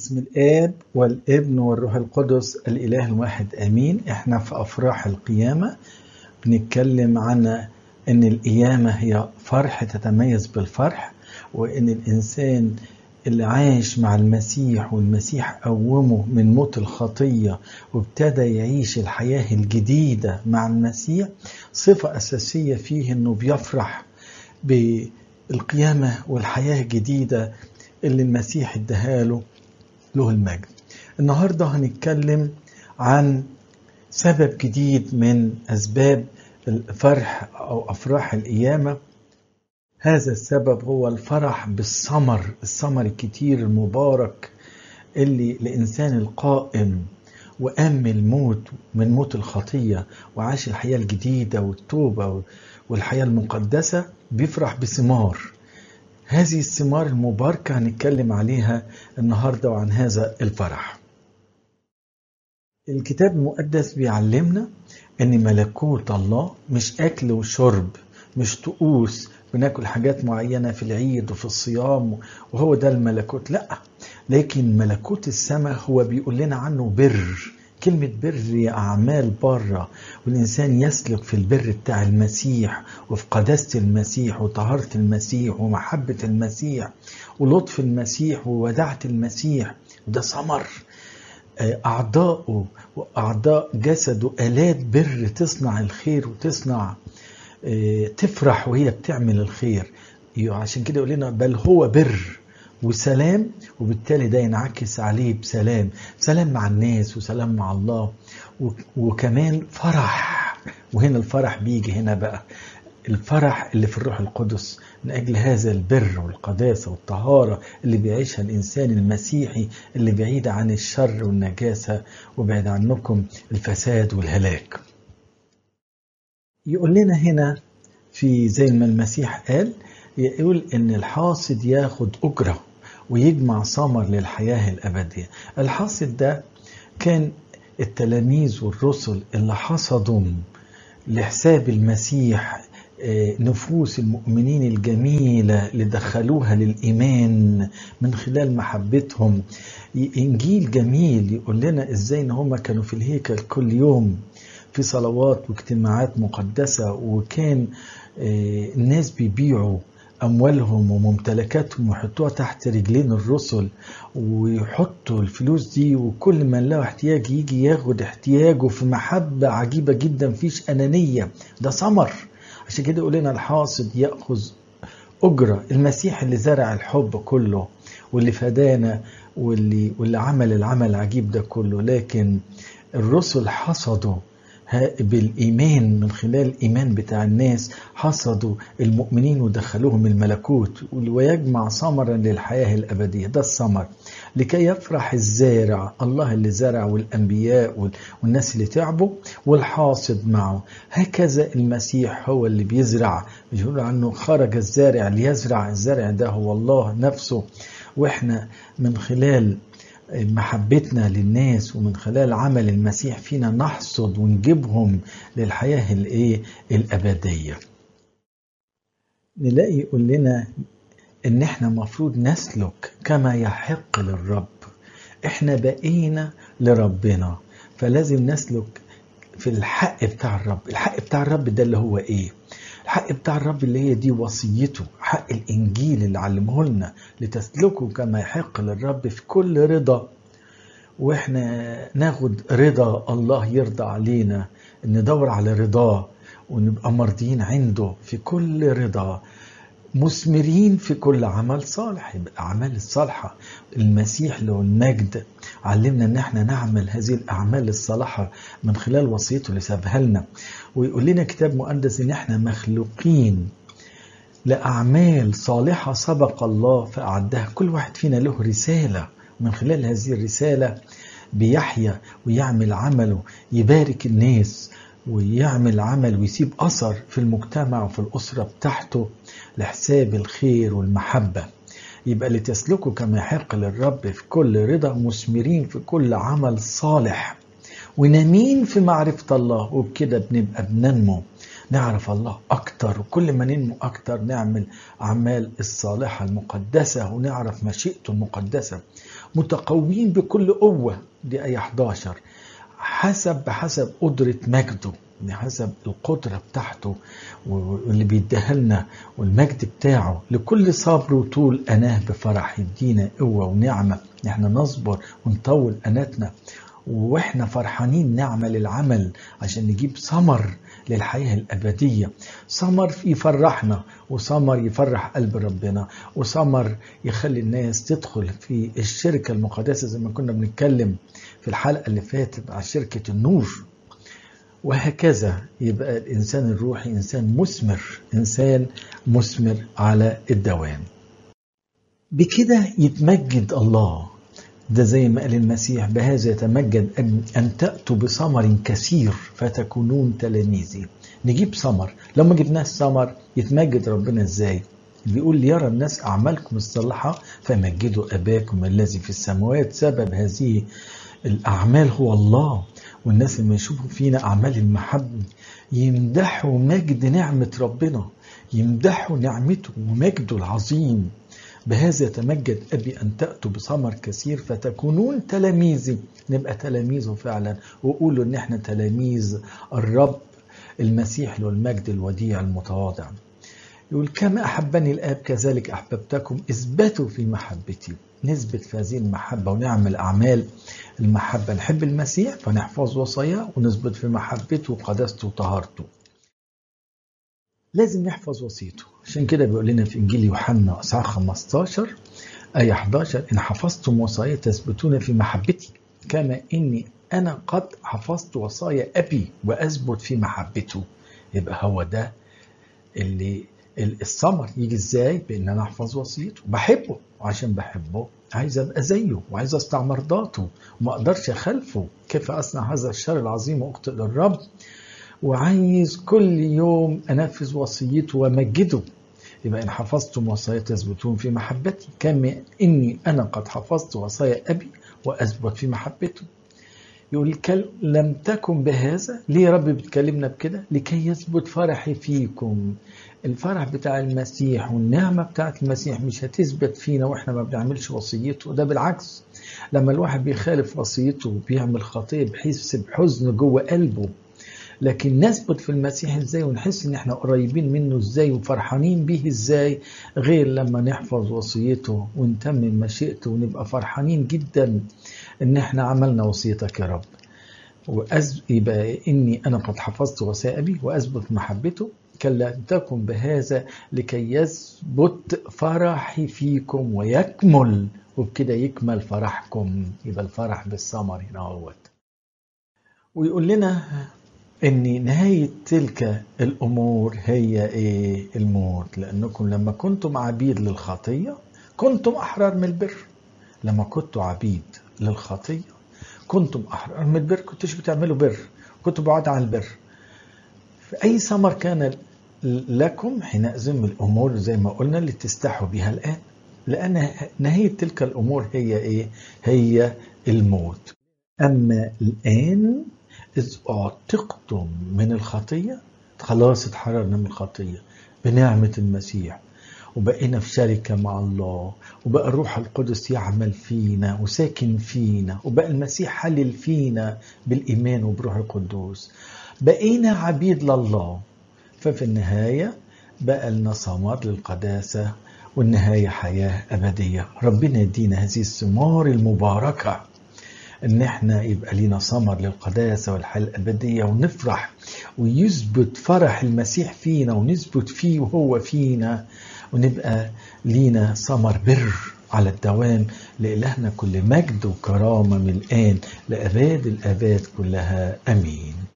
بسم الآب والابن والروح القدس الإله الواحد آمين احنا في أفراح القيامة بنتكلم عن أن القيامة هي فرح تتميز بالفرح وأن الإنسان اللي عايش مع المسيح والمسيح قومه من موت الخطية وابتدى يعيش الحياة الجديدة مع المسيح صفة أساسية فيه أنه بيفرح بالقيامة والحياة الجديدة اللي المسيح اداها له له المجد النهاردة هنتكلم عن سبب جديد من أسباب الفرح أو أفراح القيامة هذا السبب هو الفرح بالثمر الثمر الكتير المبارك اللي الإنسان القائم وقام من الموت من موت الخطية وعاش الحياة الجديدة والتوبة والحياة المقدسة بيفرح بثمار هذه الثمار المباركة هنتكلم عليها النهاردة وعن هذا الفرح الكتاب المقدس بيعلمنا ان ملكوت الله مش اكل وشرب مش طقوس بناكل حاجات معينة في العيد وفي الصيام وهو ده الملكوت لا لكن ملكوت السماء هو بيقول لنا عنه بر كلمة بر هي أعمال بره والإنسان يسلك في البر بتاع المسيح وفي قداسة المسيح وطهارة المسيح ومحبة المسيح ولطف المسيح ووداعة المسيح وده ثمر أعضاؤه وأعضاء جسده آلات بر تصنع الخير وتصنع تفرح وهي بتعمل الخير عشان كده يقول لنا بل هو بر وسلام وبالتالي ده ينعكس عليه بسلام سلام مع الناس وسلام مع الله وكمان فرح وهنا الفرح بيجي هنا بقى الفرح اللي في الروح القدس من أجل هذا البر والقداسة والطهارة اللي بيعيشها الإنسان المسيحي اللي بعيد عن الشر والنجاسة وبعيد عنكم الفساد والهلاك يقول لنا هنا في زي ما المسيح قال يقول ان الحاصد ياخد اجره ويجمع ثمر للحياه الابديه الحاصد ده كان التلاميذ والرسل اللي حصدوا لحساب المسيح نفوس المؤمنين الجميلة اللي دخلوها للإيمان من خلال محبتهم إنجيل جميل يقول لنا إزاي إن هم كانوا في الهيكل كل يوم في صلوات واجتماعات مقدسة وكان الناس بيبيعوا أموالهم وممتلكاتهم ويحطوها تحت رجلين الرسل ويحطوا الفلوس دي وكل من له احتياج يجي ياخد احتياجه في محبة عجيبة جدا مفيش أنانية ده ثمر عشان كده يقول لنا الحاصد يأخذ أجرة المسيح اللي زرع الحب كله واللي فدانا واللي, واللي عمل العمل العجيب ده كله لكن الرسل حصدوا بالإيمان من خلال الإيمان بتاع الناس حصدوا المؤمنين ودخلوهم الملكوت ويجمع ثمرا للحياة الأبدية ده الثمر لكي يفرح الزارع الله اللي زرع والأنبياء والناس اللي تعبوا والحاصد معه هكذا المسيح هو اللي بيزرع بيقول عنه خرج الزارع ليزرع الزرع ده هو الله نفسه واحنا من خلال محبتنا للناس ومن خلال عمل المسيح فينا نحصد ونجيبهم للحياة الايه الأبدية نلاقي يقول لنا ان احنا مفروض نسلك كما يحق للرب احنا بقينا لربنا فلازم نسلك في الحق بتاع الرب الحق بتاع الرب ده اللي هو ايه الحق بتاع الرب اللي هي دي وصيته حق الانجيل اللي علمه لنا لتسلكوا كما يحق للرب في كل رضا واحنا ناخد رضا الله يرضى علينا ندور على رضاه ونبقى مرضيين عنده في كل رضا مثمرين في كل عمل صالح يبقى الأعمال الصالحة المسيح له المجد علمنا ان احنا نعمل هذه الأعمال الصالحة من خلال وصيته اللي سابها لنا ويقول لنا كتاب مقدس ان احنا مخلوقين لأعمال صالحة سبق الله فأعدها كل واحد فينا له رسالة من خلال هذه الرسالة بيحيا ويعمل عمله يبارك الناس ويعمل عمل ويسيب أثر في المجتمع وفي الأسرة بتاعته لحساب الخير والمحبة يبقى لتسلكوا كما يحق للرب في كل رضا مثمرين في كل عمل صالح ونامين في معرفة الله وبكده بنبقى بننمو نعرف الله أكتر وكل ما ننمو أكتر نعمل أعمال الصالحة المقدسة ونعرف مشيئته المقدسة متقوين بكل قوة دي آية 11 حسب بحسب قدرة مجده بحسب القدرة بتاعته واللي بيديها لنا والمجد بتاعه لكل صبر وطول أناه بفرح يدينا قوة ونعمة احنا نصبر ونطول أناتنا واحنا فرحانين نعمل العمل عشان نجيب ثمر للحياة الأبدية ثمر يفرحنا وثمر يفرح قلب ربنا وثمر يخلي الناس تدخل في الشركة المقدسة زي ما كنا بنتكلم في الحلقة اللي فاتت على شركة النور وهكذا يبقى الإنسان الروحي إنسان مثمر إنسان مثمر على الدوام بكده يتمجد الله ده زي ما قال المسيح بهذا يتمجد أن, أن تأتوا بثمر كثير فتكونون تلاميذي نجيب ثمر لو ما جبناش ثمر يتمجد ربنا ازاي بيقول ليرى الناس أعمالكم الصالحة فمجدوا أباكم الذي في السماوات سبب هذه الأعمال هو الله والناس لما يشوفوا فينا أعمال المحبة يمدحوا مجد نعمة ربنا يمدحوا نعمته ومجده العظيم بهذا يتمجد أبي أن تأتوا بثمر كثير فتكونون تلاميذي نبقى تلاميذه فعلا وقولوا إن إحنا تلاميذ الرب المسيح له المجد الوديع المتواضع يقول كما أحبني الآب كذلك أحببتكم اثبتوا في محبتي نثبت في هذه المحبة ونعمل أعمال المحبة نحب المسيح فنحفظ وصاياه ونثبت في محبته وقداسته وطهارته لازم نحفظ وصيته عشان كده بيقول لنا في إنجيل يوحنا إصحاح 15 آية 11 إن حفظتم وصايا تثبتون في محبتي كما إني أنا قد حفظت وصايا أبي وأثبت في محبته يبقى هو ده اللي الثمر يجي ازاي بان انا احفظ وصيته بحبه وعشان بحبه عايز ابقى زيه وعايز استعمر ضاته وما اقدرش اخالفه كيف اصنع هذا الشر العظيم واخطئ للرب وعايز كل يوم انفذ وصيته وامجده يبقى ان حفظتم وصايا تثبتون في محبتي كما اني انا قد حفظت وصايا ابي واثبت في محبته يقول لم تكن بهذا ليه يا رب بتكلمنا بكده لكي يثبت فرحي فيكم الفرح بتاع المسيح والنعمة بتاعت المسيح مش هتثبت فينا واحنا ما بنعملش وصيته ده بالعكس لما الواحد بيخالف وصيته وبيعمل خطية بيحس بحزن جوه قلبه لكن نثبت في المسيح ازاي ونحس ان احنا قريبين منه ازاي وفرحانين بيه ازاي غير لما نحفظ وصيته ونتمم مشيئته ونبقى فرحانين جدا ان احنا عملنا وصيتك يا رب وأز... يبقى اني انا قد حفظت وصايا ابي واثبت محبته كلا تكن بهذا لكي يثبت فرحي فيكم ويكمل وبكده يكمل فرحكم يبقى الفرح بالثمر هنا اهوت ويقول لنا ان نهاية تلك الامور هي ايه الموت لانكم لما كنتم عبيد للخطية كنتم احرار من البر لما كنتوا عبيد للخطية كنتم احرار من البر كنتوش بتعملوا بر كنتوا بعاد عن البر في أي ثمر كان لكم حينئذ من الأمور زي ما قلنا اللي تستحوا بها الآن لأن نهاية تلك الأمور هي إيه؟ هي الموت أما الآن إذ أعتقتم من الخطية خلاص اتحررنا من الخطية بنعمة المسيح وبقينا في شركة مع الله وبقى الروح القدس يعمل فينا وساكن فينا وبقى المسيح حلل فينا بالإيمان وبروح القدوس بقينا عبيد لله ففي النهاية بقى لنا ثمر للقداسة والنهاية حياة أبدية ربنا يدينا هذه الثمار المباركة ان احنا يبقى لينا ثمر للقداسة والحياة الأبدية ونفرح ويثبت فرح المسيح فينا ونثبت فيه وهو فينا ونبقى لينا ثمر بر على الدوام لإلهنا كل مجد وكرامة من الآن لأباد الآباد كلها أمين